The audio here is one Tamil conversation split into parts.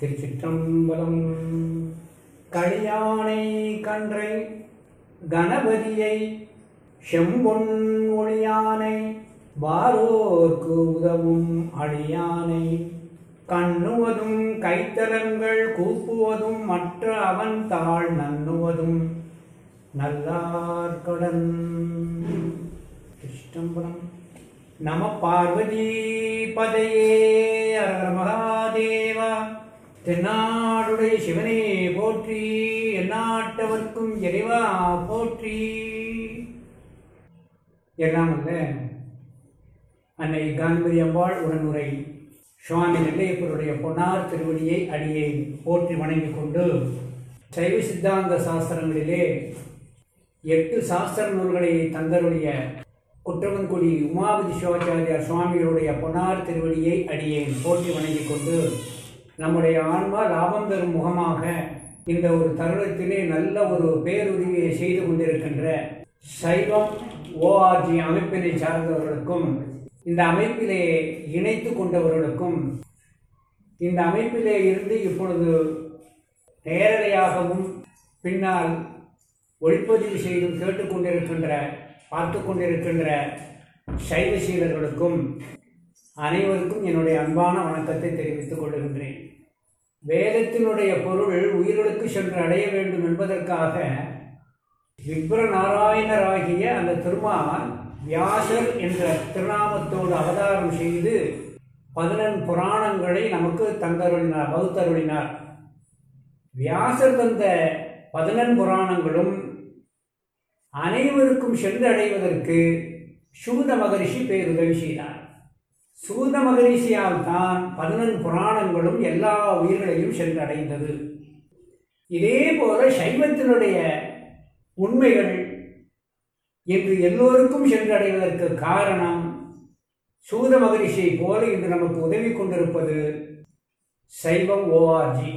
திருச்சிற்றம்பலம் களியானை கன்றை கணபதியை செம்பொன் ஒளியானை வாரோர்க்கு உதவும் அழியானை கண்ணுவதும் கைத்தலங்கள் கூப்புவதும் மற்ற அவன் தாழ் நண்ணுவதும் நல்லார்கடன் சிற்றம்பலம் நம பார்வதி பதையே அரகர மகாதேவா தென்னாடுடைய சிவனே போற்றி எந்நாட்டவர்க்கும் இறைவா போற்றி எல்லாம் அல்ல அன்னை காந்திமதி அம்பாள் உடனுரை சுவாமி நெல்லையப்பருடைய பொன்னார் திருவடியை அடியை போற்றி வணங்கிக் கொண்டு சைவ சித்தாந்த சாஸ்திரங்களிலே எட்டு சாஸ்திர நூல்களை தந்தருடைய குற்றவன்குடி உமாபதி சிவாச்சாரியார் சுவாமிகளுடைய பொன்னார் திருவடியை அடியேன் போற்றி வணங்கிக் கொண்டு நம்முடைய ஆன்மா லாபம் பெறும் முகமாக இந்த ஒரு தருணத்திலே நல்ல ஒரு பேருதவியை செய்து கொண்டிருக்கின்ற சைவம் ஓஆர்ஜி அமைப்பினை சார்ந்தவர்களுக்கும் இந்த அமைப்பிலே இணைத்து கொண்டவர்களுக்கும் இந்த அமைப்பிலே இருந்து இப்பொழுது நேரலையாகவும் பின்னால் ஒளிப்பதிவு செய்தும் கேட்டுக்கொண்டிருக்கின்ற பார்த்து கொண்டிருக்கின்ற சைவ சீலர்களுக்கும் அனைவருக்கும் என்னுடைய அன்பான வணக்கத்தை தெரிவித்துக் கொள்கின்றேன் வேதத்தினுடைய பொருள் உயிர்களுக்கு சென்று அடைய வேண்டும் என்பதற்காக விப்ர நாராயணராகிய அந்த திருமால் வியாசர் என்ற திருநாமத்தோடு அவதாரம் செய்து பதினெண் புராணங்களை நமக்கு தந்தருளினார் வகுத்தருளினார் வியாசர் தந்த பதினெண் புராணங்களும் அனைவருக்கும் சென்றடைவதற்கு சூத மகரிஷி பேருதவி செய்தார் சூத மகரிஷியால் தான் பதினெண் புராணங்களும் எல்லா உயிர்களையும் சென்றடைந்தது இதே போல சைவத்தினுடைய உண்மைகள் இன்று எல்லோருக்கும் சென்றடைவதற்கு காரணம் சூத மகரிஷியை போல இன்று நமக்கு உதவி கொண்டிருப்பது சைவம் ஓஆர்ஜி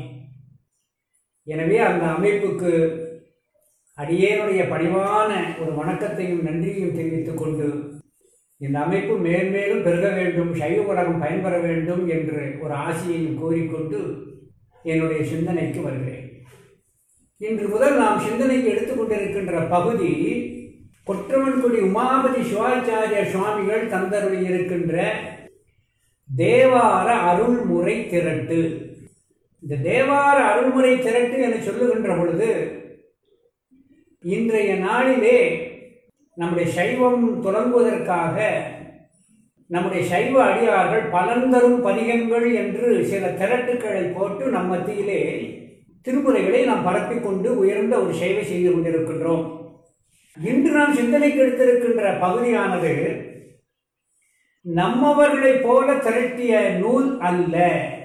எனவே அந்த அமைப்புக்கு அடியேனுடைய பணிவான ஒரு வணக்கத்தையும் நன்றியையும் தெரிவித்துக் கொண்டு இந்த அமைப்பு மேன்மேலும் பெருக வேண்டும் சைவ உலகம் பயன்பெற வேண்டும் என்று ஒரு ஆசையையும் கோரிக்கொண்டு என்னுடைய சிந்தனைக்கு வருகிறேன் இன்று முதல் நாம் சிந்தனைக்கு எடுத்துக்கொண்டிருக்கின்ற பகுதி கொற்றவன்குடி உமாபதி சிவாச்சாரிய சுவாமிகள் தந்தருளி இருக்கின்ற தேவார அருள்முறை திரட்டு இந்த தேவார அருள்முறை திரட்டு என சொல்லுகின்ற பொழுது இன்றைய நாளிலே நம்முடைய சைவம் தொடங்குவதற்காக நம்முடைய சைவ அடியார்கள் பலன் தரும் பதிகங்கள் என்று சில திரட்டுக்களை போட்டு நம் மத்தியிலே திருமுறைகளை நாம் பரப்பிக் கொண்டு உயர்ந்த ஒரு சேவை செய்து கொண்டிருக்கின்றோம் இன்று நாம் சிந்தனைக்கு எடுத்திருக்கின்ற பகுதியானது நம்மவர்களைப் போல திரட்டிய நூல் அல்ல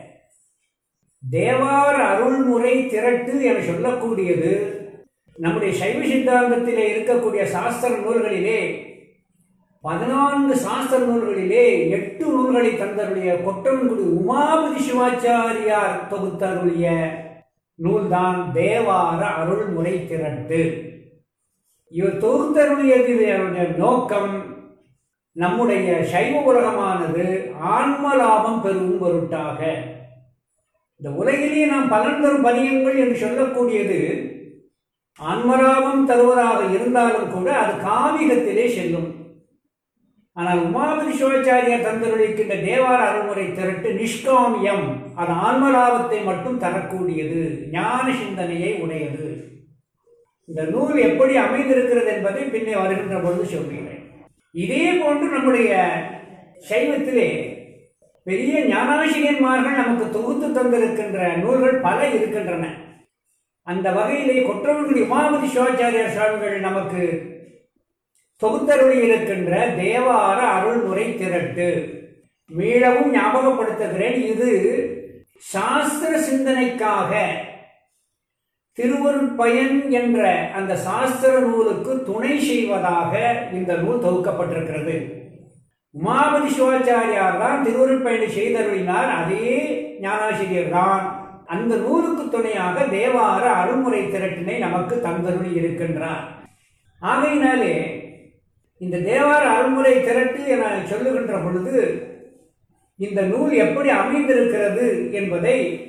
தேவார அருள்முறை திரட்டு என சொல்லக்கூடியது நம்முடைய சைவ சித்தாந்தத்திலே இருக்கக்கூடிய சாஸ்திர நூல்களிலே பதினான்கு சாஸ்திர நூல்களிலே எட்டு நூல்களை தந்தருடைய கொட்டன்குடி உமாபதி சிவாச்சாரியார் தொகுத்தருடைய நூல்தான் தேவார அருள்முறை திரட்டு இவர் தொகுத்தருடையது நோக்கம் நம்முடைய சைவ உலகமானது ஆன்ம லாபம் பெறும் பொருட்டாக இந்த உலகிலேயே நாம் பலன் தரும் பதியங்கள் என்று சொல்லக்கூடியது ஆன்மலாபம் தருவதாக இருந்தாலும் கூட அது காவிகத்திலே செல்லும் ஆனால் உமாபதி சிவாச்சாரியார் தந்தருளிக்கின்ற தேவார அருமுறை திரட்டு நிஷ்காமியம் அது ஆன்மலாபத்தை மட்டும் தரக்கூடியது ஞான சிந்தனையை உடையது இந்த நூல் எப்படி அமைந்திருக்கிறது என்பதை பின்னே வருகின்ற பொழுது சொல்கிறேன் இதே போன்று நம்முடைய சைவத்திலே பெரிய ஞானாசிரியன்மார்கள் நமக்கு தொகுத்து தந்திருக்கின்ற நூல்கள் பல இருக்கின்றன அந்த வகையிலே கொற்றவன்குடி உமாபதி சிவாச்சாரியார் சுவாமிகள் நமக்கு தொகுத்தருளி இருக்கின்ற தேவார அருள்முறை திரட்டு மீளவும் ஞாபகப்படுத்துகிறேன் இது சாஸ்திர சிந்தனைக்காக திருவருட்பயன் என்ற அந்த சாஸ்திர நூலுக்கு துணை செய்வதாக இந்த நூல் தொகுக்கப்பட்டிருக்கிறது உமாபதி சிவாச்சாரியார் தான் திருவருட்பயனை செய்தருளினார் அதே ஞானாசிரியர் தான் அந்த நூலுக்கு துணையாக தேவார அருள்முறை திரட்டினை நமக்கு தந்தருளி இருக்கின்றார் ஆகையினாலே இந்த தேவார அருள்முறை திரட்டு என சொல்லுகின்ற பொழுது இந்த நூல் எப்படி அமைந்திருக்கிறது என்பதை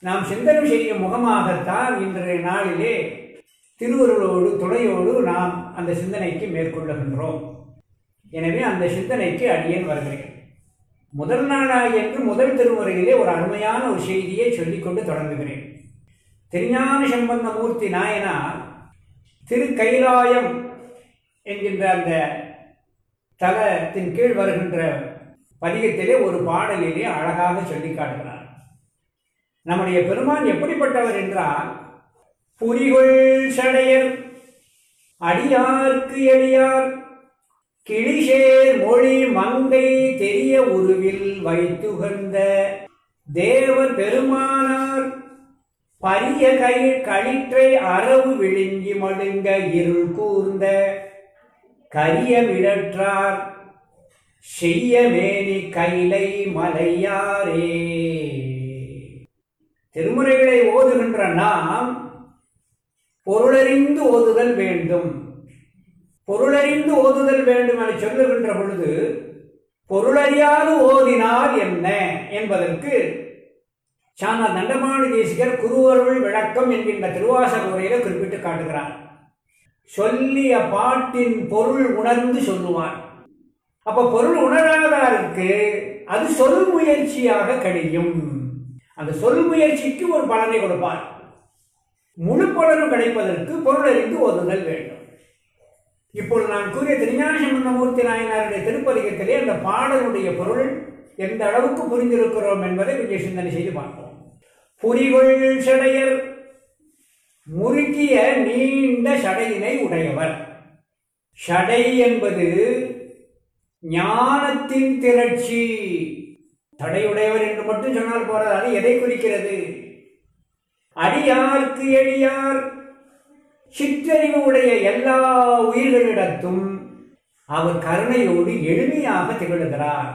நாம் சிந்தனை செய்யும் முகமாகத்தான் இன்றைய நாளிலே திருவருளோடு துணையோடு நாம் அந்த சிந்தனைக்கு மேற்கொள்ளுகின்றோம் எனவே அந்த சிந்தனைக்கு அடியேன் வருகிறேன் முதல் நாளாக என்று முதல் திருமுறையிலே ஒரு அருமையான ஒரு செய்தியை சொல்லிக்கொண்டு தொடங்குகிறேன் திருஞான சம்பந்தமூர்த்தி நாயனார் திரு கைலாயம் என்கின்ற அந்த தலத்தின் கீழ் வருகின்ற பதிகத்திலே ஒரு பாடலிலே அழகாக சொல்லி காட்டுகிறார் நம்முடைய பெருமான் எப்படிப்பட்டவர் என்றால் புரிகொள் சடையர் அடியார்க்கு எளியார் கிளிசேர் மொழி மங்கை தெரிய உருவில் வைத்துகந்த தேவர் பெருமானார் பரிய கை களிற்றை அரவு விழுங்கி மழுங்க இருள் கூர்ந்த கரியமிடற்றார் செய்ய மேனி கைலை மலையாரே திருமுறைகளை ஓதுகின்ற நாம் பொருளறிந்து ஓதுதல் வேண்டும் பொருளறிந்து ஓதுதல் வேண்டும் என சொல்லுகின்ற பொழுது பொருளறியாது ஓதினால் என்ன என்பதற்கு சானா தண்டமானி தேசிகர் குருவருள் விளக்கம் என்கின்ற திருவாசக உரையில குறிப்பிட்டு காட்டுகிறார் சொல்லிய பாட்டின் பொருள் உணர்ந்து சொல்லுவார் அப்ப பொருள் உணராதாருக்கு அது சொல் முயற்சியாக கழியும் அந்த சொல் முயற்சிக்கு ஒரு பலனை கொடுப்பார் முழு பலனும் கிடைப்பதற்கு பொருள் அறிந்து ஓதுதல் வேண்டும் இப்பொழுது நான் கூறிய திருஞான சம்பந்தமூர்த்தி நாயனாருடைய திருப்பதிகத்திலே அந்த பாடலுடைய பொருள் எந்த அளவுக்கு புரிந்திருக்கிறோம் என்பதை கொஞ்சம் சிந்தனை செய்து பார்ப்போம் புரிகொள் சடையர் முறுக்கிய நீண்ட சடையினை உடையவர் சடை என்பது ஞானத்தின் திரட்சி தடையுடையவர் என்று மட்டும் சொன்னால் போறது அது எதை குறிக்கிறது அடியார்க்கு எளியார் சிற்றறிவு உடைய எல்லா உயிர்களிடத்தும் அவர் கருணையோடு எளிமையாக திகழ்கிறார்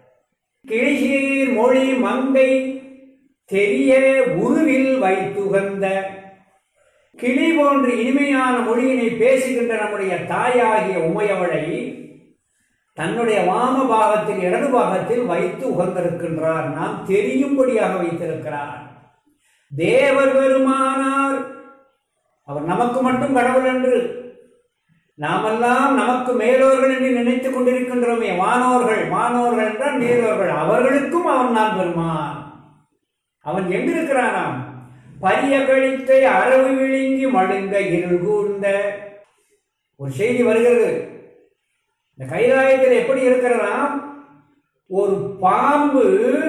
கிழிசீர் மொழி மங்கை தெரிய உருவில் வைத்துகந்த கிளி போன்று இனிமையான மொழியினை பேசுகின்ற நம்முடைய தாயாகிய உமையவளை தன்னுடைய வாம பாகத்தில் இடது பாகத்தில் வைத்து உகந்திருக்கின்றார் நாம் தெரியும்படியாக வைத்திருக்கிறார் தேவர் பெருமானார் அவர் நமக்கு மட்டும் கடவுள் என்று நாமெல்லாம் நமக்கு மேலோர்கள் என்று நினைத்துக் கொண்டிருக்கின்றோமே வானோர்கள் வானோர்கள் என்றால் மேலோர்கள் அவர்களுக்கும் அவன் தான் பெருமான் அவன் எங்கிருக்கிறானாம் பரிய கழித்தை அரவு விழுங்கி மழுங்க இருள் கூர்ந்த ஒரு செய்தி வருகிறது இந்த கைலாயத்தில் எப்படி இருக்கிறதாம் ஒரு பாம்பு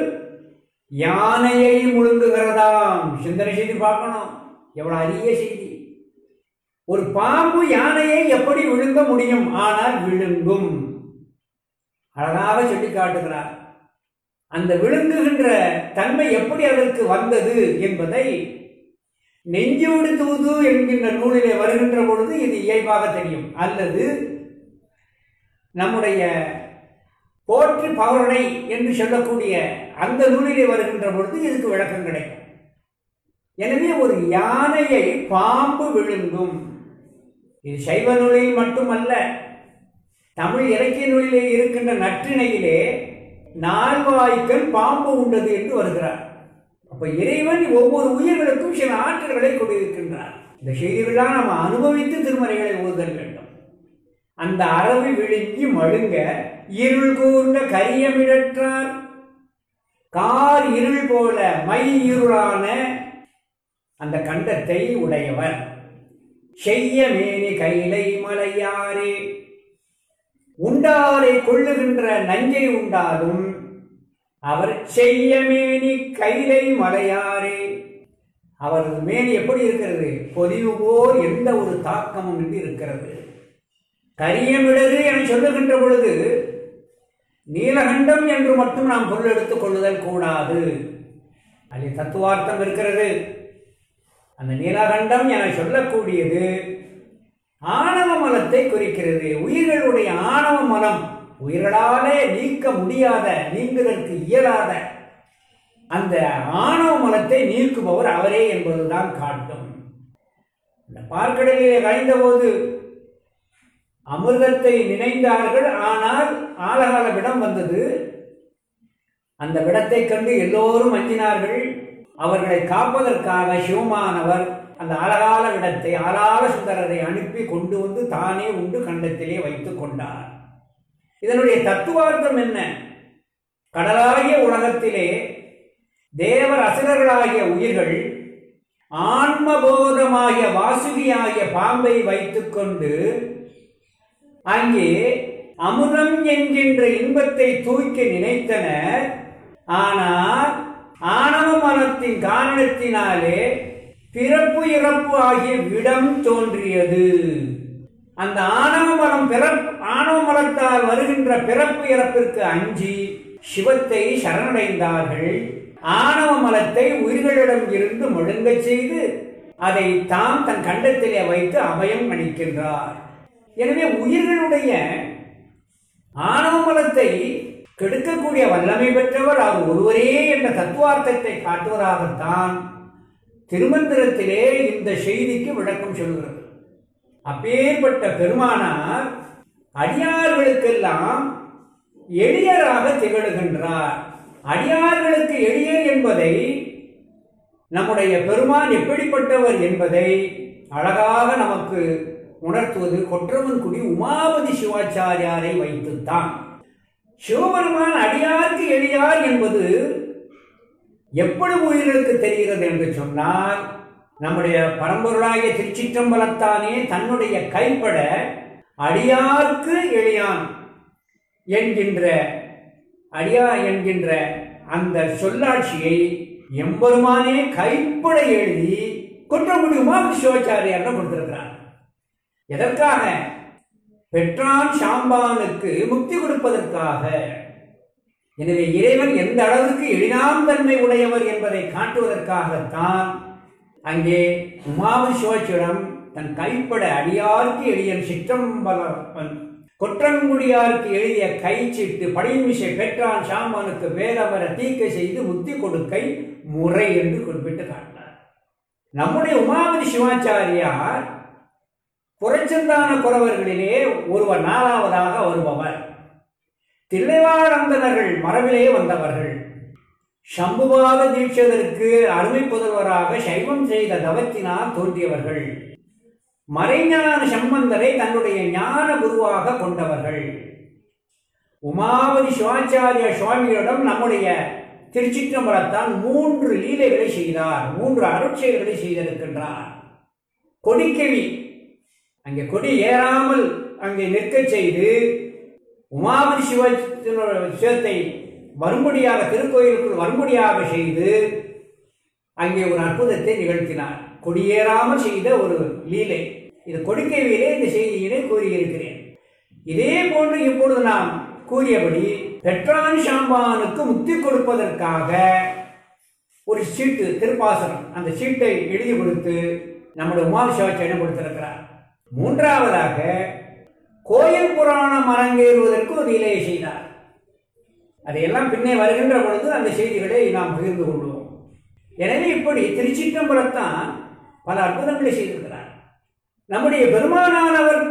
யானையை முழுங்குகிறதாம் சிந்தனை செய்தி பார்க்கணும் எவ்வளவு அரிய செய்தி ஒரு பாம்பு யானையை எப்படி விழுங்க முடியும் ஆனால் விழுங்கும் அழகாக சொல்லி காட்டுகிறார் அந்த விழுங்குகின்ற தன்மை எப்படி அதற்கு வந்தது என்பதை நெஞ்சோடு தூது என்கின்ற நூலிலே வருகின்ற பொழுது இது இயல்பாக தெரியும் அல்லது நம்முடைய போற்றி பவரணை என்று சொல்லக்கூடிய அந்த நூலிலே வருகின்ற பொழுது இதுக்கு விளக்கம் கிடைக்கும் எனவே ஒரு யானையை பாம்பு விழுங்கும் இது சைவ நூலில் மட்டுமல்ல தமிழ் இலக்கிய நூலிலே இருக்கின்ற நற்றிணையிலே நால்வாய்க்கல் பாம்பு உண்டது என்று வருகிறார் அப்ப இறைவன் ஒவ்வொரு உயிர்களுக்கும் சில ஆற்றல்களை கொண்டிருக்கின்றார் இந்த செய்திகள்லாம் நாம் அனுபவித்து திருமறைகளை ஓதுதல் வேண்டும் அந்த அரவு விழுங்கி மழுங்க இருள் கூர்ந்த கரியமிழற்றார் கார் இருள் போல மை இருளான அந்த கண்டத்தை உடையவர் செய்ய மேனி கைலை மலையாரே உண்டாரை கொள்ளுகின்ற நஞ்சை உண்டாலும் அவர் செய்ய மேனி கைலை மலையாரே அவரது மேனி எப்படி இருக்கிறது பொதிவு போல் எந்த ஒரு தாக்கமும் இன்றி இருக்கிறது கரியமிடரு என சொல்லுகின்ற பொழுது நீலகண்டம் என்று மட்டும் நாம் பொருள் எடுத்துக் கொள்ளுதல் கூடாது அதில் தத்துவார்த்தம் இருக்கிறது அந்த நீலகண்டம் என சொல்லக்கூடியது ஆணவ மலத்தை குறிக்கிறது உயிர்களுடைய ஆணவ மலம் உயிர்களாலே நீக்க முடியாத நீங்குதற்கு இயலாத அந்த ஆணவ மலத்தை நீக்குபவர் அவரே என்பதுதான் காட்டும் இந்த பார்க்கடலிலே கழிந்தபோது அமிர்தத்தை நினைந்தார்கள் ஆனால் ஆலகால விடம் வந்தது அந்த விடத்தை கண்டு எல்லோரும் அஞ்சினார்கள் அவர்களை காப்பதற்காக சிவமானவர் அந்த அழகால இடத்தை ஆளாள சுந்தரரை அனுப்பி கொண்டு வந்து தானே உண்டு கண்டத்திலே வைத்துக் கொண்டார் இதனுடைய தத்துவார்த்தம் என்ன கடலாகிய உலகத்திலே தேவர் அசுரர்களாகிய உயிர்கள் ஆன்மபோதமாகிய வாசுகியாகிய பாம்பை வைத்துக்கொண்டு அங்கே அமுதம் என்கின்ற இன்பத்தை தூக்கி நினைத்தனர் ஆனால் ஆணவ மனத்தின் காரணத்தினாலே பிறப்பு இறப்பு ஆகிய விடம் தோன்றியது அந்த ஆணவ மலம் பிறப் ஆணவ மலத்தால் வருகின்ற பிறப்பு இறப்பிற்கு அஞ்சி சிவத்தை சரணடைந்தார்கள் ஆணவ மலத்தை உயிர்களிடம் இருந்து முழுங்கச் செய்து அதை தாம் தன் கண்டத்திலே வைத்து அபயம் அளிக்கின்றார் எனவே உயிர்களுடைய ஆணவ மலத்தை கெடுக்கக்கூடிய வல்லமை பெற்றவர் அவர் ஒருவரே என்ற தத்துவார்த்தத்தை காட்டுவதாகத்தான் திருமந்திரத்திலே இந்த செய்திக்கு விளக்கம் சொல்கிறது அப்பேற்பட்ட பெருமானார் அடியார்களுக்கெல்லாம் எளியராக திகழுகின்றார் அடியார்களுக்கு எளியர் என்பதை நம்முடைய பெருமான் எப்படிப்பட்டவர் என்பதை அழகாக நமக்கு உணர்த்துவது கொற்றவன்குடி உமாபதி சிவாச்சாரியாரை வைத்துத்தான் சிவபெருமான் அடியாருக்கு எளியார் என்பது எப்படி உயிர்களுக்கு தெரிகிறது என்று சொன்னால் நம்முடைய பரம்பொருளாகிய திருச்சிற்றம்பலத்தானே தன்னுடைய கைப்பட அடியார்க்கு எளியான் என்கின்ற அடியா என்கின்ற அந்த சொல்லாட்சியை எம்பெருமானே கைப்பட எழுதி குற்றமுடி உமாபதி சிவாச்சாரியார் கொடுத்திருக்கிறார் எதற்காக பெற்றான் சாம்பானுக்கு முக்தி கொடுப்பதற்காக எனவே இறைவன் எந்த அளவுக்கு எளினாம் தன்மை உடையவர் என்பதை காட்டுவதற்காகத்தான் அங்கே உமாபதி சிவாச்சியிடம் தன் கைப்பட அடியார்க்கு எளியன் சிற்றம்பலப்பன் கொற்றங்குடியாருக்கு எழுதிய கைச்சீட்டு படிமிசை பெற்றான் சாம்பானுக்கு வேதவர தீக்கை செய்து முக்தி கொடுக்கை முறை என்று குறிப்பிட்டு காட்டினார் நம்முடைய உமாபதி சிவாச்சாரியார் புறச்சந்தான குறவர்களிலே ஒருவர் நாலாவதாக வருபவர் தில்லைவாழந்தனர்கள் மரபிலே வந்தவர்கள் சம்புவாத தீட்சதற்கு அருமை புதல்வராக சைவம் செய்த தவத்தினால் தோன்றியவர்கள் மறைஞான சம்பந்தரை தன்னுடைய ஞான குருவாக கொண்டவர்கள் உமாவதி சிவாச்சாரிய சுவாமிகளிடம் நம்முடைய திருச்சிற்றம்பலத்தான் மூன்று லீலைகளை செய்தார் மூன்று அருட்செயல்களை செய்திருக்கின்றார் கொடிக்கவி அங்கே கொடி ஏறாமல் அங்கே நிற்கச் செய்து உமாபதி சிவ சிவத்தை வரும்படியாக திருக்கோயிலுக்குள் வரும்படியாக செய்து அங்கே ஒரு அற்புதத்தை நிகழ்த்தினார் கொடியேறாமல் செய்த ஒரு லீலை இது கொடுக்கவிலே இந்த செய்தியினை கூறியிருக்கிறேன் இதே போன்று இப்பொழுது நாம் கூறியபடி பெற்றான் சாம்பானுக்கு முக்தி கொடுப்பதற்காக ஒரு சீட்டு திருப்பாசனம் அந்த சீட்டை எழுதி கொடுத்து நம்முடைய உமாவி சிவாச்சாரியம் கொடுத்திருக்கிறார் மூன்றாவதாக கோயில் புராணம் அரங்கேறுவதற்கு ஒரு லீலையை செய்தார் அதையெல்லாம் பின்னே வருகின்ற பொழுது அந்த செய்திகளை நாம் பகிர்ந்து கொள்வோம் எனவே இப்படி திருச்சிற்றம்பலத்தான் பல அற்புதங்களை செய்திருக்கிறார் நம்முடைய பெருமானானவர்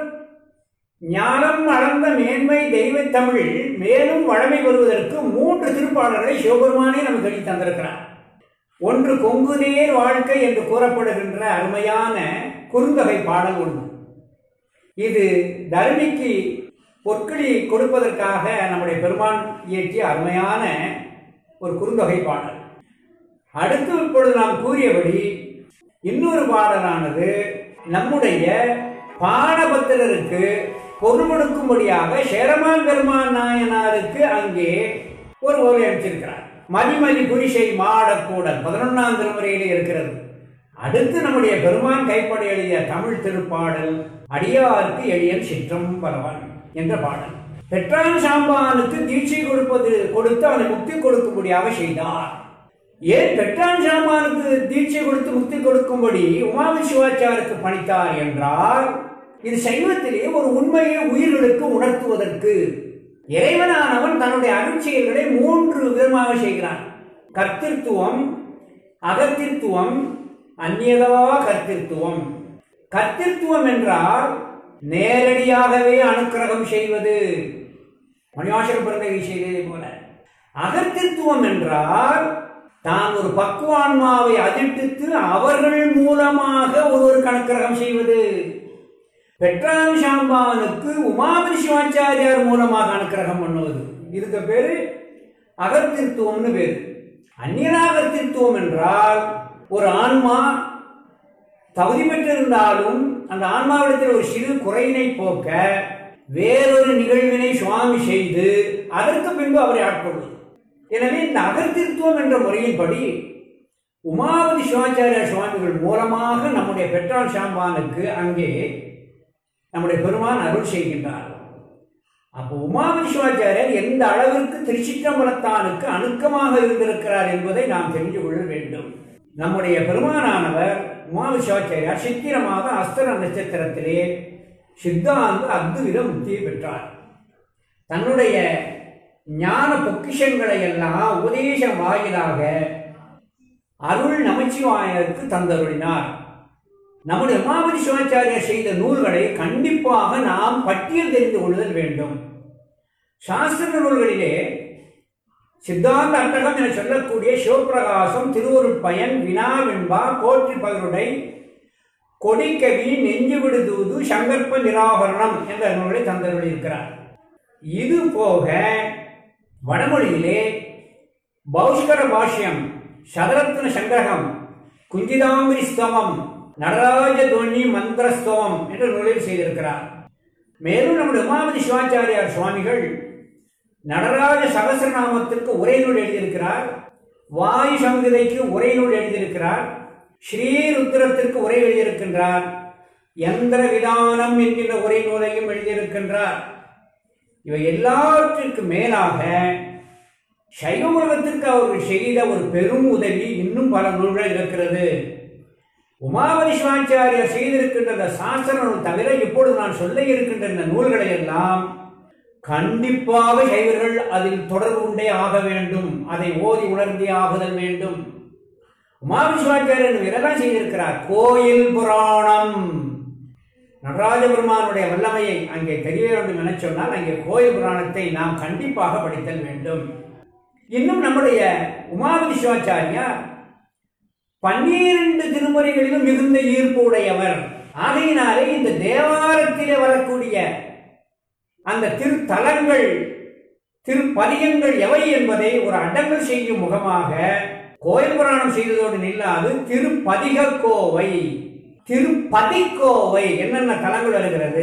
ஞானம் அளந்த மேன்மை தெய்வ தமிழ் மேலும் வழமை பெறுவதற்கு மூன்று திருப்பாடல்களை சிவபெருமானே நமக்கு எழுதி தந்திருக்கிறார் ஒன்று கொங்குநேர் வாழ்க்கை என்று கூறப்படுகின்ற அருமையான குறுந்தொகை பாடல் ஒன்று இது தரணிக்கு பொற்களி கொடுப்பதற்காக நம்முடைய பெருமான் இயற்றிய அருமையான ஒரு குறுந்தொகை பாடல் அடுத்து இப்பொழுது நாம் கூறியபடி இன்னொரு பாடலானது நம்முடைய பாடபத்திரருக்கு பொருள் கொடுக்கும்படியாக சேரமான் பெருமான் நாயனாருக்கு அங்கே ஒரு ஓலை அமைச்சிருக்கிறார் மதிமதி புரிஷை மாடக்கூடல் பதினொன்றாம் திருமுறையிலே இருக்கிறது அடுத்து நம்முடைய பெருமான் கைப்பட எழுதிய தமிழ் திருப்பாடல் அடியாருக்கு எளியன் சிற்றம் பரவன் என்ற பாடல் பெற்றான் சாம்பானுக்கு தீட்சை கொடுப்பது கொடுத்து அவனை முக்தி கொடுக்கும்படியாக செய்தார் ஏன் பெற்றான் சாமானுக்கு தீட்சை கொடுத்து முக்தி கொடுக்கும்படி உமாவி சிவாச்சாருக்கு பணித்தார் என்றால் இது சைவத்திலே ஒரு உண்மையை உயிர்களுக்கு உணர்த்துவதற்கு இறைவனானவன் தன்னுடைய அருட்செயல்களை மூன்று விதமாக செய்கிறான் கர்த்திருத்துவம் அகத்திருத்துவம் அந்நியதா கர்த்திருத்துவம் கர்த்திருத்துவம் என்றால் நேரடியாகவே அனுக்கிரகம் செய்வது மணிவாசக பிறந்தகை செய்ததை போல அகத்திருத்துவம் என்றால் தான் ஒரு பக்குவான்மாவை அதிர்ப்பித்து அவர்கள் மூலமாக ஒருவர் கணக்கிரகம் செய்வது பெற்றான் சாம்பானுக்கு உமாபதி சிவாச்சாரியார் மூலமாக அனுக்கிரகம் பண்ணுவது இதுக்கு பேரு அகத்திருத்துவம்னு பேரு அந்நியராகத்திருத்துவம் என்றால் ஒரு ஆன்மா தகுதி பெற்றிருந்தாலும் அந்த ஆன்மாவிடத்தில் ஒரு சிறு குறையினை போக்க வேறொரு நிகழ்வினை சுவாமி செய்து அதற்கு பின்பு அவரை ஆட்கொள்வது எனவே இந்த அகத்திருத்துவம் என்ற முறையின்படி உமாவதி சிவாச்சாரிய சுவாமிகள் மூலமாக நம்முடைய பெற்றாள் சாம்பானுக்கு அங்கே நம்முடைய பெருமான் அருள் செய்கின்றார் அப்போ உமாவதி சிவாச்சாரியர் எந்த அளவிற்கு திருச்சிற்றம்பலத்தானுக்கு அணுக்கமாக இருந்திருக்கிறார் என்பதை நாம் தெரிந்து கொள்ள வேண்டும் நம்முடைய பெருமானானவர் உமாவதி சிவாச்சாரியார் சித்திர மாத அஸ்தர நட்சத்திரத்திலே சித்தாந்த அத்வித முக்தியை பெற்றார் தன்னுடைய ஞான பொக்கிஷங்களை எல்லாம் உபதேசம் வாயிலாக அருள் நமச்சிவாயருக்கு தந்தருளினார் நம்முடைய உமாபதி சிவாச்சாரியர் செய்த நூல்களை கண்டிப்பாக நாம் பட்டியல் தெரிந்து கொள்ளுதல் வேண்டும் சாஸ்திர நூல்களிலே சித்தாந்த அட்டகம் என சொல்லக்கூடிய சிவபிரகாசம் திருவருட்பயன் வினாவெண்பா போற்றி பகருடை கொடிக்கவி நெஞ்சு விடுதூது சங்கற்ப நிராகரணம் என்ற நூலை தந்தருளியிருக்கிறார் இது போக வடமொழியிலே பௌஷ்கர பாஷ்யம் சதரத்ன சங்கிரகம் குஞ்சிதாம்பரி ஸ்தவம் நடராஜ துவனி மந்திரஸ்தவம் என்ற நூலில் செய்திருக்கிறார் மேலும் நம்முடைய உமாபதி சிவாச்சாரியார் சுவாமிகள் நடராஜ சகசிரநாமத்திற்கு உரை நூல் எழுதியிருக்கிறார் வாயு சங்கதைக்கு உரை நூல் எழுதியிருக்கிறார் ஸ்ரீருத்திரத்திற்கு உரை எழுதியிருக்கின்றார் யந்திர விதானம் என்கின்ற உரை நூலையும் எழுதியிருக்கின்றார் இவை எல்லாவற்றிற்கு மேலாக சைவ உலகத்திற்கு அவர்கள் செய்த ஒரு பெரும் உதவி இன்னும் பல நூல்கள் இருக்கிறது உமாபதி சிவாச்சாரியர் செய்திருக்கின்ற இந்த சாஸ்திர நூல் தவிர இப்பொழுது நான் சொல்ல இருக்கின்ற இந்த நூல்களை எல்லாம் கண்டிப்பாக சைவர்கள் அதில் தொடர்பு கொண்டே ஆக வேண்டும் அதை ஓதி உணர்ந்தே ஆகுதல் வேண்டும் உமாபதி சிவாச்சாரியர் இதெல்லாம் செய்திருக்கிறார் கோயில் புராணம் நடராஜ பெருமானுடைய வல்லமையை அங்கே தெரிய வேண்டும் என சொன்னால் அங்கே கோயில் புராணத்தை நாம் கண்டிப்பாக படித்தல் வேண்டும் இன்னும் நம்முடைய உமாபதி சிவாச்சாரியார் பன்னிரண்டு திருமுறைகளிலும் மிகுந்த ஈர்ப்பு உடையவர் ஆகையினாலே இந்த தேவாரத்திலே வரக்கூடிய அந்த திருத்தலங்கள் திருப்பதிகங்கள் எவை என்பதை ஒரு அடங்கல் செய்யும் முகமாக கோயில் புராணம் செய்ததோடு நில்லாது திருப்பதிக கோவை திருப்பதிக்கோவை என்னென்ன தலங்கள் வருகிறது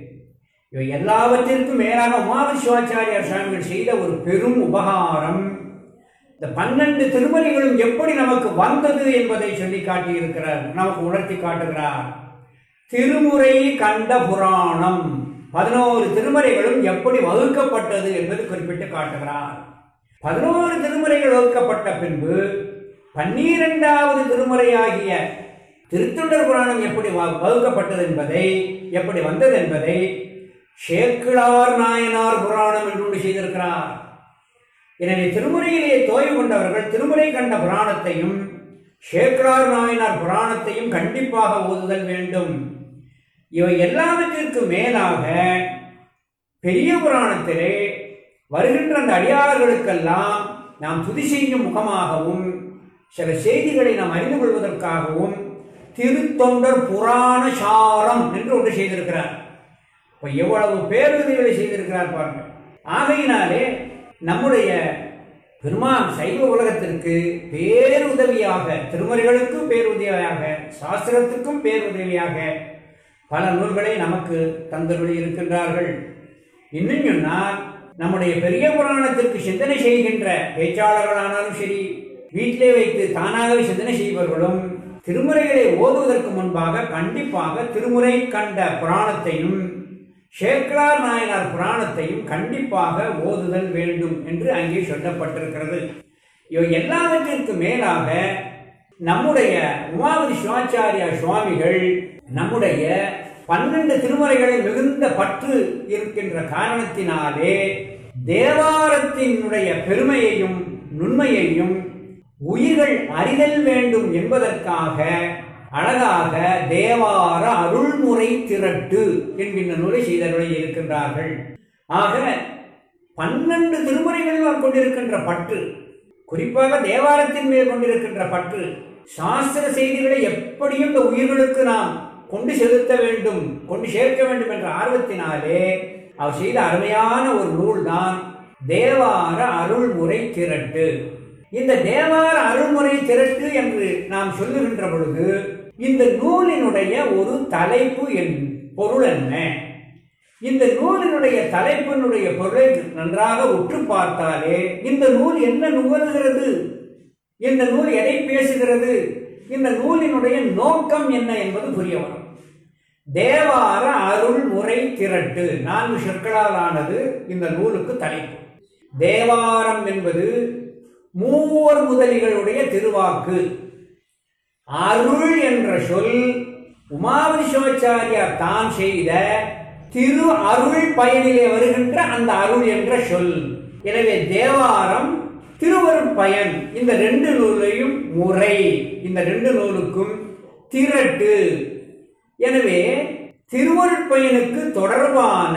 இவை எல்லாவற்றிற்கும் மேலாக உமாவி சிவாச்சாரியார் சுவாமிகள் செய்த ஒரு பெரும் உபகாரம் இந்த பன்னெண்டு திருமறைகளும் எப்படி நமக்கு வந்தது என்பதை சொல்லி காட்டியிருக்கிறார் நமக்கு உணர்த்தி காட்டுகிறார் திருமுறை கண்ட புராணம் பதினோரு திருமறைகளும் எப்படி வகுக்கப்பட்டது என்பது குறிப்பிட்டு காட்டுகிறார் பதினோரு திருமுறைகள் வகுக்கப்பட்ட பின்பு பன்னிரெண்டாவது திருமுறையாகிய திருத்தொண்டர் புராணம் எப்படி வ- வகுக்கப்பட்டது என்பதை எப்படி வந்தது என்பதை சேக்கிழார் நாயனார் புராணம் என்று ஒன்று செய்திருக்கிறார் எனவே திருமுறையிலே தோய்வு கொண்டவர்கள் திருமுறை கண்ட புராணத்தையும் சேக்கிழார் நாயனார் புராணத்தையும் கண்டிப்பாக ஓதுதல் வேண்டும் இவை எல்லாவற்றிற்கு மேலாக பெரிய புராணத்திலே வருகின்ற அந்த அடியார்களுக்கெல்லாம் நாம் துதி செய்யும் முகமாகவும் சில செய்திகளை நாம் அறிந்து கொள்வதற்காகவும் திருத்தொண்டர் புராண சாரம் என்று ஒன்று செய்திருக்கிறார் இப்போ எவ்வளவு பேருதவிகளை செய்திருக்கிறார் பாருங்கள் ஆகையினாலே நம்முடைய பெருமான் சைவ உலகத்திற்கு பேருதவியாக திருமறைகளுக்கு பேருதவியாக சாஸ்திரத்துக்கும் பேருதவியாக பல நூல்களை நமக்கு தந்தருளி இருக்கின்றார்கள் இன்னும் சொன்னால் நம்முடைய பெரிய புராணத்திற்கு சிந்தனை செய்கின்ற பேச்சாளர்களானாலும் சரி வீட்டிலே வைத்து தானாகவே சிந்தனை செய்பவர்களும் திருமுறைகளை ஓதுவதற்கு முன்பாக கண்டிப்பாக திருமுறை கண்ட புராணத்தையும் சேக்கரார் நாயனார் புராணத்தையும் கண்டிப்பாக ஓதுதல் வேண்டும் என்று அங்கே சொல்லப்பட்டிருக்கிறது இவை எல்லாவற்றிற்கு மேலாக நம்முடைய உமாவதி சிவாச்சாரியா சுவாமிகள் நம்முடைய பன்னெண்டு திருமுறைகளில் மிகுந்த பற்று இருக்கின்ற காரணத்தினாலே தேவாரத்தினுடைய பெருமையையும் நுண்மையையும் உயிர்கள் அறிதல் வேண்டும் என்பதற்காக அழகாக தேவார அருள்முறை திரட்டு என்கின்ற நூலை செய்தவர்களை இருக்கின்றார்கள் ஆக பன்னெண்டு திருமுறைகளில் அவர் கொண்டிருக்கின்ற பற்று குறிப்பாக தேவாரத்தின் மேல் கொண்டிருக்கின்ற பற்று சாஸ்திர செய்திகளை எப்படியும் இந்த உயிர்களுக்கு நாம் கொண்டு செலுத்த வேண்டும் கொண்டு சேர்க்க வேண்டும் என்ற ஆர்வத்தினாலே அவர் செய்த அருமையான ஒரு நூல்தான் தேவார அருள்முறை திரட்டு இந்த தேவார அருள்முறை திரட்டு என்று நாம் சொல்லுகின்ற பொழுது இந்த நூலினுடைய ஒரு தலைப்பு என் பொருள் என்ன இந்த நூலினுடைய தலைப்பினுடைய பொருளை நன்றாக உற்று பார்த்தாலே இந்த நூல் என்ன நுகர்கிறது இந்த நூல் எதை பேசுகிறது இந்த நூலினுடைய நோக்கம் என்ன என்பது புரிய வரும் தேவார அருள்முறை திரட்டு நான்கு சொற்களால் ஆனது இந்த நூலுக்கு தலைப்பு தேவாரம் என்பது மூவர் முதலிகளுடைய திருவாக்கு அருள் என்ற சொல் உமாவதி சிவாச்சாரியார் தான் செய்த திரு அருள் பயனிலே வருகின்ற அந்த அருள் என்ற சொல் எனவே தேவாரம் திருவருட்பயன் இந்த ரெண்டு நூலையும் முறை இந்த ரெண்டு நூலுக்கும் திரட்டு எனவே திருவருட்பயனுக்கு தொடர்பான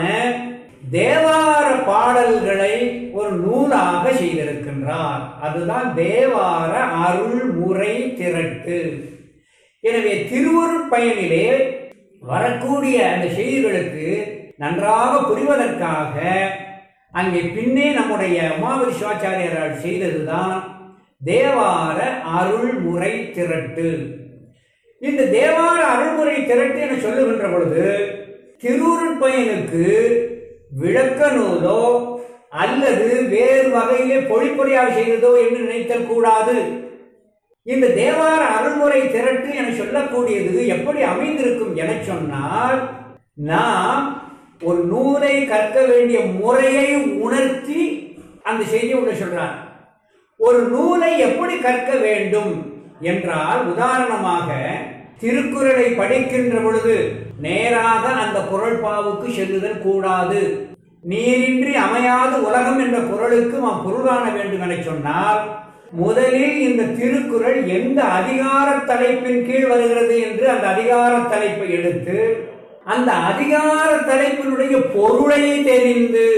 தேவார பாடல்களை ஒரு நூலாக செய்திருக்கின்றார் அதுதான் தேவார அருள்முறை திரட்டு எனவே திருவருட்பயனிலே வரக்கூடிய அந்த செய்திகளுக்கு நன்றாக புரிவதற்காக அங்கே பின்னே நம்முடைய உமாவதி சிவாச்சாரியரால் செய்ததுதான் தேவார அருள்முறை திரட்டு இந்த தேவார அருள்முறை திரட்டு என சொல்லுகின்ற பொழுது திருவுருட்பயனுக்கு விளக்க நூலோ அல்லது வேறு வகையிலே பொழிப்புரையாக செய்ததோ என்று நினைத்தல் கூடாது இந்த தேவார அருள்முறை திரட்டு என சொல்லக்கூடியது எப்படி அமைந்திருக்கும் என சொன்னால் நாம் ஒரு நூலை கற்க வேண்டிய முறையை உணர்த்தி அந்த செய்தியை உள்ள சொல்றார் ஒரு நூலை எப்படி கற்க வேண்டும் என்றால் உதாரணமாக திருக்குறளை படிக்கின்ற பொழுது நேராக அந்த குரல் பாவுக்கு செல்லுதல் கூடாது நீரின்றி அமையாது உலகம் என்ற குரலுக்கு நாம் பொருள் காண வேண்டும் என சொன்னால் முதலில் இந்த திருக்குறள் எந்த அதிகார தலைப்பின் கீழ் வருகிறது என்று அந்த அதிகார தலைப்பை எடுத்து அந்த அதிகார தலைப்பினுடைய பொருளை தெரிந்து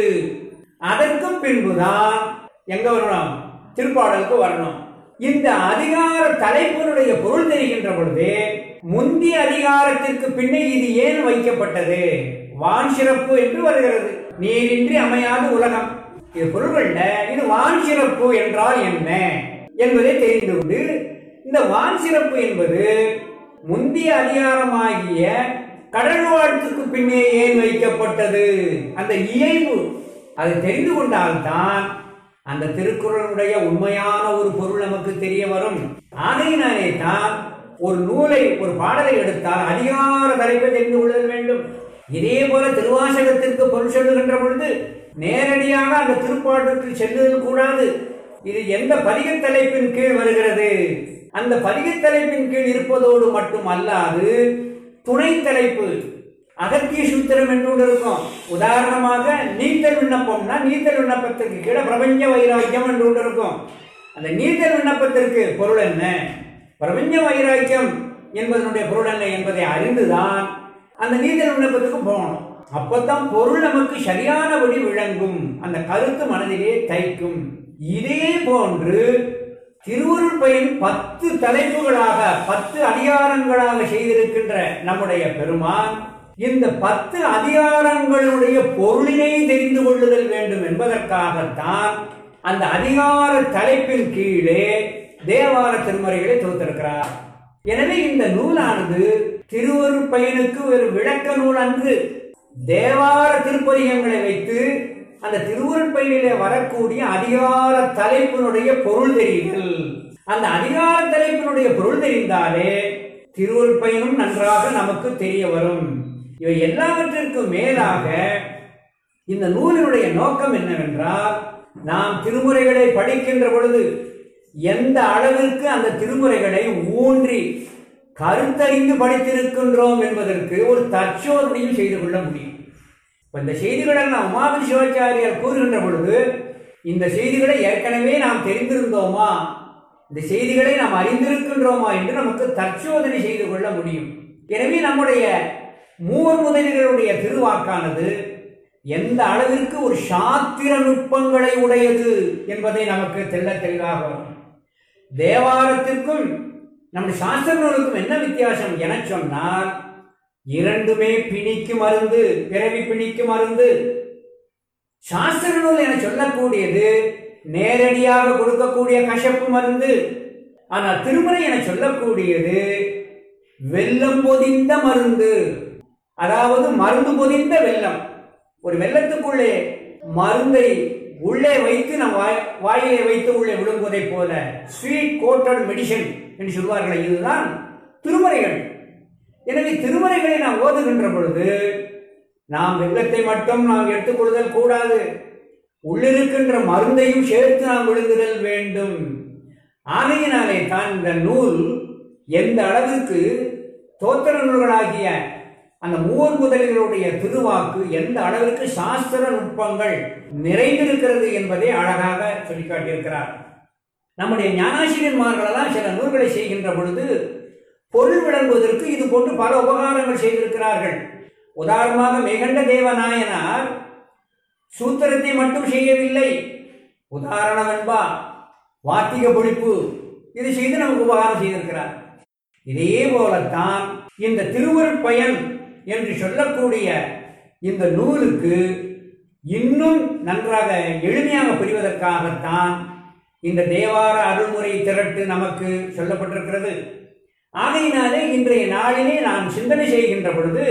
அதற்கு பின்புதான் எங்க வரணும் திருப்பாடலுக்கு வரணும் இந்த அதிகார தலைப்பினுடைய பொருள் தெரிகின்ற பொழுது முந்திய அதிகாரத்திற்கு பின்னே இது ஏன் வைக்கப்பட்டது வான் சிறப்பு என்று வருகிறது நீரின்றி அமையாத உலகம் இது பொருள்கள்ல இது வான் சிறப்பு என்றால் என்ன என்பதை தெரிந்து கொண்டு இந்த வான் சிறப்பு என்பது முந்திய அதிகாரமாகிய கடல் வாழ்த்துக்கு பின்னே ஏன் வைக்கப்பட்டது அந்த இயல்பு அதை தெரிந்து கொண்டால்தான் அந்த திருக்குறளுடைய உண்மையான ஒரு பொருள் நமக்கு தெரிய வரும் ஆகையினாலே தான் ஒரு நூலை ஒரு பாடலை எடுத்தால் அதிகார தலைப்பை தெரிந்து கொள்ள வேண்டும் இதே போல திருவாசகத்திற்கு பொருள் சொல்லுகின்ற பொழுது நேரடியாக அந்த திருப்பாட்டுக்கு செல்லுதல் கூடாது இது எந்த பதிக தலைப்பின் கீழ் வருகிறது அந்த பதிக தலைப்பின் கீழ் இருப்பதோடு மட்டும் அல்லாது துணை தலைப்பு அகத்திய சூத்திரம் என்று ஒன்று இருக்கும் உதாரணமாக நீத்தல் விண்ணப்பம்னா நீத்தல் விண்ணப்பத்திற்கு கீழே பிரபஞ்ச வைராக்கியம் என்று ஒன்று இருக்கும் அந்த நீத்தல் விண்ணப்பத்திற்கு பொருள் என்ன பிரபஞ்ச வைராக்கியம் என்பதனுடைய பொருள் என்ன என்பதை அறிந்துதான் அந்த நீத்தல் விண்ணப்பத்துக்கு போகணும் அப்பதான் பொருள் நமக்கு சரியானபடி விளங்கும் அந்த கருத்து மனதிலே தைக்கும் இதே போன்று திருவருட்பயன் பத்து தலைப்புகளாக பத்து அதிகாரங்களாக செய்திருக்கின்ற நம்முடைய பெருமான் இந்த பத்து அதிகாரங்களுடைய பொருளினை தெரிந்து கொள்ளுதல் வேண்டும் என்பதற்காகத்தான் அந்த அதிகார தலைப்பின் கீழே தேவார திருமறைகளை தொகுத்திருக்கிறார் எனவே இந்த நூலானது திருவருட்பயனுக்கு ஒரு விளக்க நூல் அன்று தேவார திருப்பதிகங்களை வைத்து அந்த திருவருட்பயனிலே வரக்கூடிய அதிகார தலைப்பினுடைய பொருள் தெரியுதல் அந்த அதிகார தலைப்பினுடைய பொருள் தெரிந்தாலே திருவருட்பயனும் நன்றாக நமக்கு தெரிய வரும் இவை எல்லாவற்றிற்கும் மேலாக இந்த நூலினுடைய நோக்கம் என்னவென்றால் நாம் திருமுறைகளை படிக்கின்ற பொழுது எந்த அளவிற்கு அந்த திருமுறைகளை ஊன்றி கருத்தறிந்து படித்திருக்கின்றோம் என்பதற்கு ஒரு தற்சோதனையும் செய்து கொள்ள முடியும் இப்ப இந்த செய்திகளை நாம் உமாபதி சிவாச்சாரியார் கூறுகின்ற பொழுது இந்த செய்திகளை ஏற்கனவே நாம் தெரிந்திருந்தோமா இந்த செய்திகளை நாம் அறிந்திருக்கின்றோமா என்று நமக்கு தற்சோதனை செய்து கொள்ள முடியும் எனவே நம்முடைய மூவர் முதலிகளுடைய திருவாக்கானது எந்த அளவிற்கு ஒரு சாத்திர நுட்பங்களை உடையது என்பதை நமக்கு தெள்ள தெளிவாக வரும் தேவாரத்திற்கும் நம்முடைய சாஸ்திர நூலுக்கும் என்ன வித்தியாசம் என சொன்னால் இரண்டுமே பிணிக்கு மருந்து பிறவி பிணிக்கு மருந்து சாஸ்திர நூல் என சொல்லக்கூடியது நேரடியாக கொடுக்கக்கூடிய கசப்பு மருந்து ஆனால் திருமுறை என சொல்லக்கூடியது வெள்ளம் பொதிந்த மருந்து அதாவது மருந்து பொதிந்த வெள்ளம் ஒரு வெள்ளத்துக்குள்ளே மருந்தை உள்ளே வைத்து நம் வாய் வாயிலே வைத்து உள்ளே விழுங்குவதைப் போல ஸ்வீட் கோட்டட் மெடிசன் என்று சொல்வார்கள் இதுதான் திருமறைகள் எனவே திருமறைகளை நாம் ஓதுகின்ற பொழுது நாம் வெள்ளத்தை மட்டும் நாம் எடுத்துக்கொள்ளுதல் கூடாது உள்ளிருக்கின்ற மருந்தையும் சேர்த்து நாம் விழுங்குதல் வேண்டும் ஆகையினாலே தான் இந்த நூல் எந்த அளவிற்கு தோத்திர நூல்களாகிய அந்த மூவர் முதலிகளுடைய திருவாக்கு எந்த அளவிற்கு சாஸ்திர நுட்பங்கள் நிறைந்திருக்கிறது என்பதை அழகாக சொல்லி காட்டியிருக்கிறார் நம்முடைய ஞானாசிரியன்மார்களெல்லாம் சில நூல்களை செய்கின்ற பொழுது பொருள் விளங்குவதற்கு இது போன்று பல உபகாரங்கள் செய்திருக்கிறார்கள் உதாரணமாக மெகண்ட தேவநாயனார் சூத்திரத்தை மட்டும் செய்யவில்லை உதாரணம் என்பா வாத்திக பொழிப்பு இது செய்து நமக்கு உபகாரம் செய்திருக்கிறார் இதே போலத்தான் இந்த திருவருட் பயன் என்று சொல்லக்கூடிய இந்த நூலுக்கு இன்னும் நன்றாக எளிமையாக புரிவதற்காகத்தான் இந்த தேவார அருள்முறை திரட்டு நமக்கு சொல்லப்பட்டிருக்கிறது ஆகையினாலே இன்றைய நாளிலே நாம் சிந்தனை செய்கின்ற பொழுது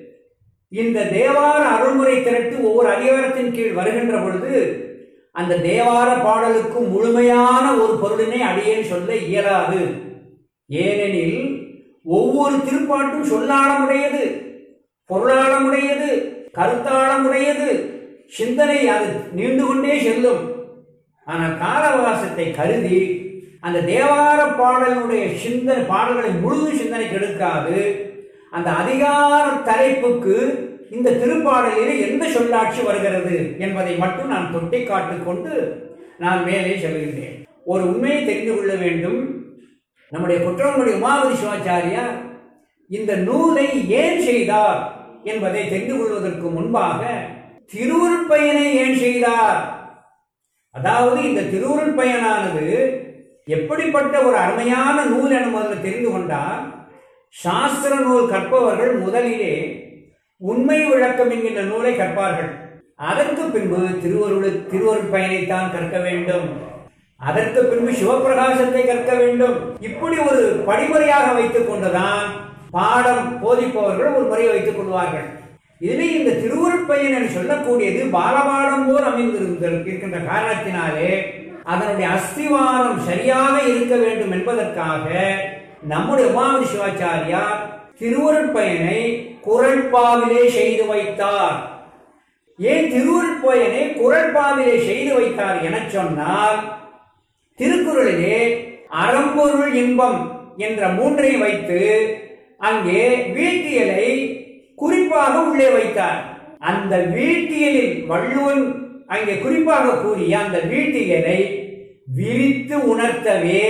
இந்த தேவார அருள்முறை திரட்டு ஒவ்வொரு அதிகாரத்தின் கீழ் வருகின்ற பொழுது அந்த தேவார பாடலுக்கு முழுமையான ஒரு பொருளினை அடியேன் சொல்ல இயலாது ஏனெனில் ஒவ்வொரு திருப்பாட்டும் சொல்லாளமுடையது பொருளாளமுடையது கருத்தாளமுடையது சிந்தனை அது நீண்டு கொண்டே செல்லும் ஆனால் கால அவகாசத்தை கருதி அந்த தேவார பாடலுடைய சிந்தனை பாடல்களை முழுதும் சிந்தனை கெடுக்காது அந்த அதிகார தலைப்புக்கு இந்த திருப்பாடலிலே எந்த சொல்லாட்சி வருகிறது என்பதை மட்டும் நான் தொட்டி காட்டிக் கொண்டு நான் மேலே செல்கின்றேன் ஒரு உண்மையை தெரிந்து கொள்ள வேண்டும் நம்முடைய குற்றவங்களுடைய உமாவதி சிவாச்சாரியார் இந்த நூலை ஏன் செய்தார் என்பதை தெரிந்து கொள்வதற்கு முன்பாக திருவுருட்பயனை ஏன் செய்தார் அதாவது இந்த திருவுருள் பயனானது எப்படிப்பட்ட ஒரு அருமையான நூல் என முதல்ல தெரிந்து கொண்டால் சாஸ்திர நூல் கற்பவர்கள் முதலிலே உண்மை விளக்கம் என்கின்ற நூலை கற்பார்கள் அதற்கு பின்பு திருவருள் திருவருள் பயனைத்தான் கற்க வேண்டும் அதற்கு பின்பு சிவபிரகாசத்தை கற்க வேண்டும் இப்படி ஒரு படிமுறையாக வைத்துக் கொண்டுதான் பாடம் போதிப்பவர்கள் ஒரு முறையை வைத்துக் கொள்வார்கள் இதிலே இந்த திருவுருட்பயன் என்று சொல்லக்கூடியது பாலபாடம் போல் அமைந்திருந்த இருக்கின்ற காரணத்தினாலே அதனுடைய அஸ்திவாரம் சரியாக இருக்க வேண்டும் என்பதற்காக நம்முடைய உமாவதி சிவாச்சாரியார் திருவருட்பயனை குரல்பாவிலே செய்து வைத்தார் ஏன் திருவருட்பயனை குரல்பாவிலே செய்து வைத்தார் என சொன்னால் திருக்குறளிலே அறம்பொருள் இன்பம் என்ற மூன்றை வைத்து அங்கே வீட்டியலை குறிப்பாக உள்ளே வைத்தார் அந்த வீட்டியலில் வள்ளுவன் அங்கே குறிப்பாக கூறிய அந்த வீட்டியலை விரித்து உணர்த்தவே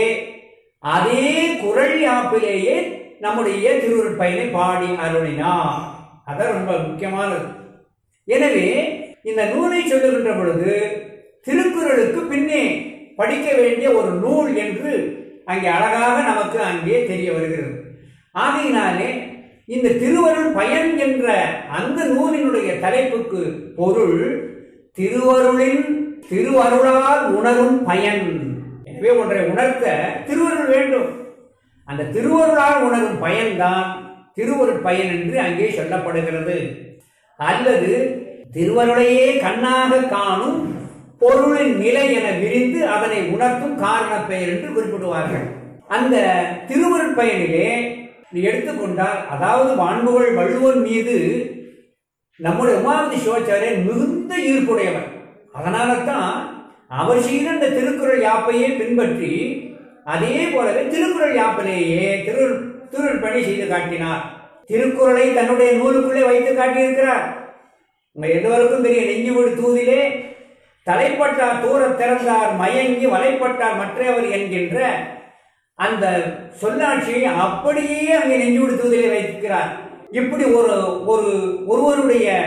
அதே குரல் யாப்பிலேயே நம்முடைய திருவுருட்பயனை பாடி அருளினார் அதான் ரொம்ப முக்கியமானது எனவே இந்த நூலை சொல்லுகின்ற பொழுது திருக்குறளுக்கு பின்னே படிக்க வேண்டிய ஒரு நூல் என்று அங்கே அழகாக நமக்கு அங்கே தெரிய வருகிறது ஆகையினாலே இந்த திருவருள் பயன் என்ற அந்த நூலினுடைய தலைப்புக்கு பொருள் திருவருளின் திருவருளால் உணரும் பயன் எனவே ஒன்றை உணர்த்த திருவருள் வேண்டும் அந்த திருவருளால் உணரும் பயன்தான் திருவருள் பயன் என்று அங்கே சொல்லப்படுகிறது அல்லது திருவருளையே கண்ணாக காணும் பொருளின் நிலை என விரிந்து அதனை உணர்த்தும் காரண பெயர் என்று குறிப்பிடுவார்கள் அந்த திருவருட் பயனிலே நீ எடுத்துக்கொண்டால் அதாவது வான்புகள் வள்ளுவன் மீது நம்முடைய உமாவதி சிவாச்சாரியர் மிகுந்த ஈர்ப்புடையவர் அதனால தான் அவர் செய்த அந்த திருக்குறள் யாப்பையே பின்பற்றி அதே போலவே திருக்குறள் யாப்பிலேயே திரு திருள் பணி செய்து காட்டினார் திருக்குறளை தன்னுடைய நூலுக்குள்ளே வைத்து காட்டியிருக்கிறார் உங்க எல்லோருக்கும் தெரியும் நெஞ்சு வீடு தூதிலே தலைப்பட்டார் தூர திறந்தார் மயங்கி வலைப்பட்டார் மற்றவர் என்கின்ற அந்த சொல்லாட்சியை அப்படியே அங்கே நெஞ்சு வீடு தூதிலே வைக்கிறார் இப்படி ஒரு ஒரு ஒருவருடைய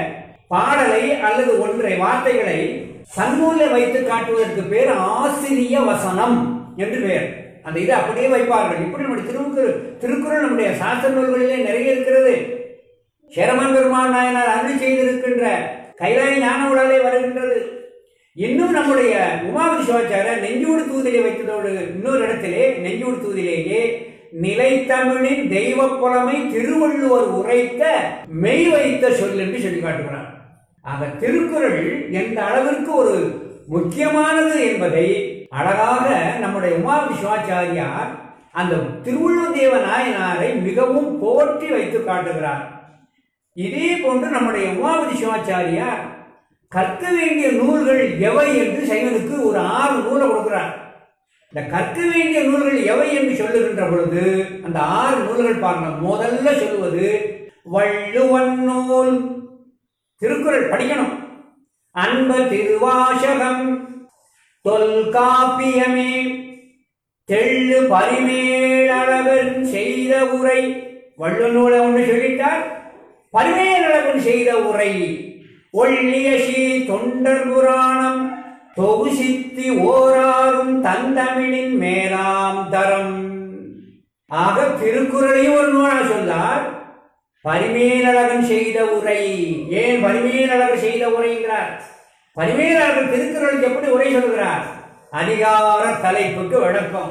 பாடலை அல்லது ஒன்றை வார்த்தைகளை சன்னூலில் வைத்து காட்டுவதற்கு பேர் ஆசிரிய வசனம் என்று பெயர் அந்த இதை அப்படியே வைப்பார்கள் இப்படி நம்முடைய திருக்குறள் திருக்குறள் நம்முடைய சாஸ்திர நூல்களிலே நிறைய இருக்கிறது சேரமான் பெருமான் நாயனார் அருள் செய்திருக்கின்ற கைலாய ஞான உடலே வருகின்றது இன்னும் நம்முடைய உமாவதி சிவாச்சாரியர் நெஞ்சூடு தூதிலே வைத்ததோடு இன்னொரு இடத்திலே நெஞ்சூடு தூதிலேயே நிலைத்தமிழின் தெய்வ புலமை திருவள்ளுவர் உரைத்த மெய் வைத்த சொல் என்று சொல்லி காட்டுகிறார் ஆக திருக்குறள் எந்த அளவிற்கு ஒரு முக்கியமானது என்பதை அழகாக நம்முடைய உமாவதி சிவாச்சாரியார் அந்த திருவள்ளுவர் தேவ நாயனாரை மிகவும் போற்றி வைத்து காட்டுகிறார் இதே போன்று நம்முடைய உமாவதி சிவாச்சாரியார் கற்க வேண்டிய நூல்கள் எவை என்று சைவனுக்கு ஒரு ஆறு நூலை கொடுக்கிறார் இந்த கற்க வேண்டிய நூல்கள் எவை என்று சொல்லுகின்ற பொழுது அந்த ஆறு நூல்கள் பாருங்க முதல்ல சொல்லுவது வள்ளுவன் நூல் திருக்குறள் படிக்கணும் அன்ப திருவாசகம் தொல்காப்பியமே தெள்ளு பரிமேலழகன் செய்த உரை வள்ளுவ நூலை ஒன்று சொல்லிட்டார் பரிமேலழகன் செய்த உரை ஒள்ளிய ஸ்ரீ தொண்டர் புராணம் தொகுசித்தி ஓராறும் தந்தமிழின் மேலாம் தரம் ஆக திருக்குறளையும் ஒரு நூலா சொல்லார் பரிமேலழகன் செய்த உரை ஏன் பரிமேலழகன் செய்த உரைங்கிறார் பரிமேலழகன் திருக்குறளுக்கு எப்படி உரை சொல்கிறார் அதிகார தலைப்புக்கு விளக்கம்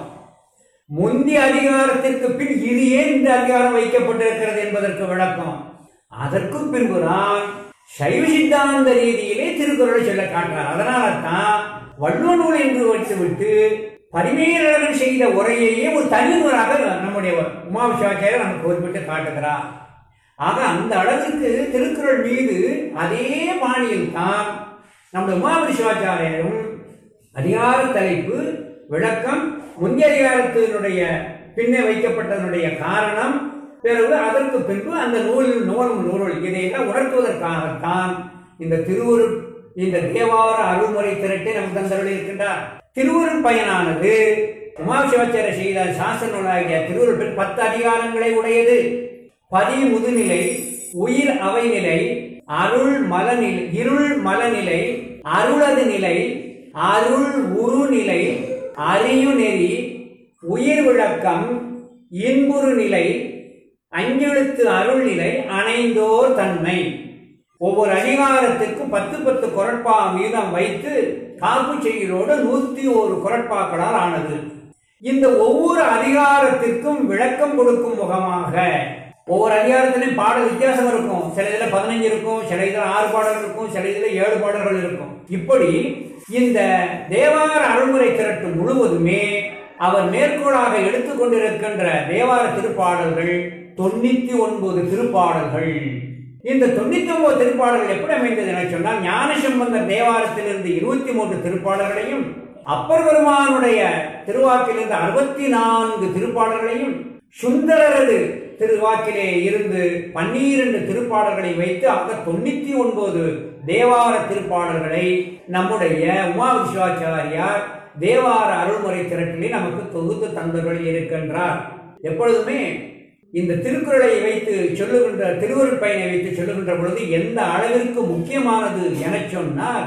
முந்தைய அதிகாரத்திற்கு பின் இது ஏன் இந்த அதிகாரம் வைக்கப்பட்டிருக்கிறது என்பதற்கு விளக்கம் அதற்கும் பின்புதான் சைவ சித்தாந்த ரீதியிலே திருக்குறளை சொல்ல காட்டுறார் அதனால தான் வள்ளுவ நூல் என்று வைத்துவிட்டு பரிமேலழகன் செய்த உரையையே ஒரு தனி நூலாக நம்முடைய உமா சிவாச்சாரியர் நமக்கு குறிப்பிட்டு காட்டுகிறார் ஆக அந்த அளவிற்கு திருக்குறள் மீது அதே பாணியில் தான் நம்முடைய உமாபதி சிவாச்சாரியரும் அதிகார தலைப்பு விளக்கம் முந்தைய அதிகாரத்தினுடைய பின்னே வைக்கப்பட்டதனுடைய காரணம் பிறகு அதற்கு பின்பு அந்த நூலில் நூலும் நூல் இதையெல்லாம் உணர்த்துவதற்காகத்தான் இந்த திருவுரு இந்த தேவார அருள்முறை திரட்டை நம் தந்தருள் இருக்கின்றார் திருவுருள் பயனானது உமா சிவாச்சாரிய செய்த சாஸ்திர நூலாகிய திருவுருள் பெண் பத்து அதிகாரங்களை உடையது பதி முதுநிலை உயிர் அவை நிலை அருள் மலநிலை இருள் மலநிலை அருளது நிலை அருள் உருநிலை அறியு நெறி உயிர் விளக்கம் இன்புறு நிலை அஞ்செழுத்து அருள் நிலை அணைந்தோர் தன்மை ஒவ்வொரு அதிகாரத்திற்கும் பத்து பத்து குரட்பா வீதம் வைத்து காப்பு செய்கிறோடு நூத்தி ஒரு குரட்பாக்களால் ஆனது இந்த ஒவ்வொரு அதிகாரத்திற்கும் விளக்கம் கொடுக்கும் முகமாக ஒவ்வொரு அதிகாரத்திலையும் பாடல் வித்தியாசம் இருக்கும் சில இதுல பதினஞ்சு இருக்கும் சில இதுல ஆறு பாடல் இருக்கும் சில இதுல ஏழு பாடல்கள் இருக்கும் இப்படி இந்த தேவார அருள்முறை திரட்டு முழுவதுமே அவர் மேற்கோளாக எடுத்துக்கொண்டிருக்கின்ற தேவார திருப்பாடல்கள் தொண்ணூத்தி ஒன்பது திருப்பாடல்கள் இந்த தொண்ணூத்தி ஒன்பது திருப்பாடல்கள் எப்படி அமைந்தது என சொன்னால் ஞானசம்பந்தர் தேவாரத்திலிருந்து இருபத்தி மூன்று திருப்பாடல்களையும் அப்பர் பெருமானுடைய திருவாக்கிலிருந்து அறுபத்தி நான்கு திருப்பாடல்களையும் சுந்தரரது திருவாக்கிலே இருந்து பன்னிரண்டு திருப்பாடல்களை வைத்து ஆக தொண்ணூத்தி ஒன்பது தேவார திருப்பாடல்களை நம்முடைய உமா விஸ்வாச்சாரியார் தேவார அருள்முறை திரட்டிலே நமக்கு தொகுத்து தந்தவர்கள் இருக்கின்றார் எப்பொழுதுமே இந்த திருக்குறளை வைத்து சொல்லுகின்ற திருவருள் பயனை வைத்து சொல்லுகின்ற பொழுது எந்த அளவிற்கு முக்கியமானது என சொன்னால்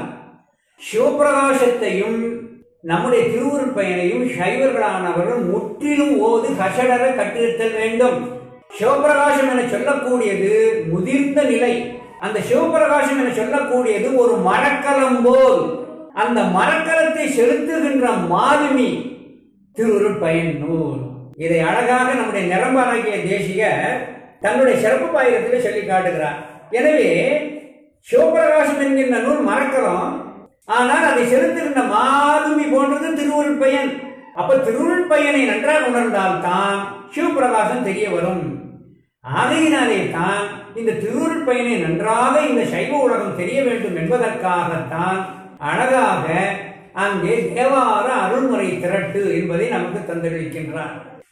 சிவபிரகாசத்தையும் நம்முடைய திருவுருள் பயனையும் சைவர்களானவர்கள் முற்றிலும் ஓது கசடர கட்டிருத்தல் வேண்டும் சிவபிரகாசம் என சொல்லக்கூடியது முதிர்ந்த நிலை அந்த சிவபிரகாசம் என சொல்லக்கூடியது ஒரு மரக்கலம் போல் அந்த மரக்கலத்தை செலுத்துகின்ற மாலுமி திருவுருள் பயன் நூல் இதை அழகாக நம்முடைய நிரம்பராகிய தேசிக தன்னுடைய சிறப்பு பாயிரத்தில் சொல்லி காட்டுகிறார் எனவே சிவபிரகாசம் என்கின்ற நூல் மறக்கலாம் ஆனால் அதை செலுத்துகின்ற மாலுமி போன்றது திருவுருள் பயன் அப்ப திருவுருள் பயனை நன்றாக உணர்ந்தால் தான் சிவபிரகாசம் தெரிய வரும் ஆகையினாலே தான் இந்த திருவுருள் பயனை நன்றாக இந்த சைவ உலகம் தெரிய வேண்டும் என்பதற்காகத்தான் அழகாக அங்கே தேவார அருள்முறை திரட்டு என்பதை நமக்கு தந்திருக்கின்றார்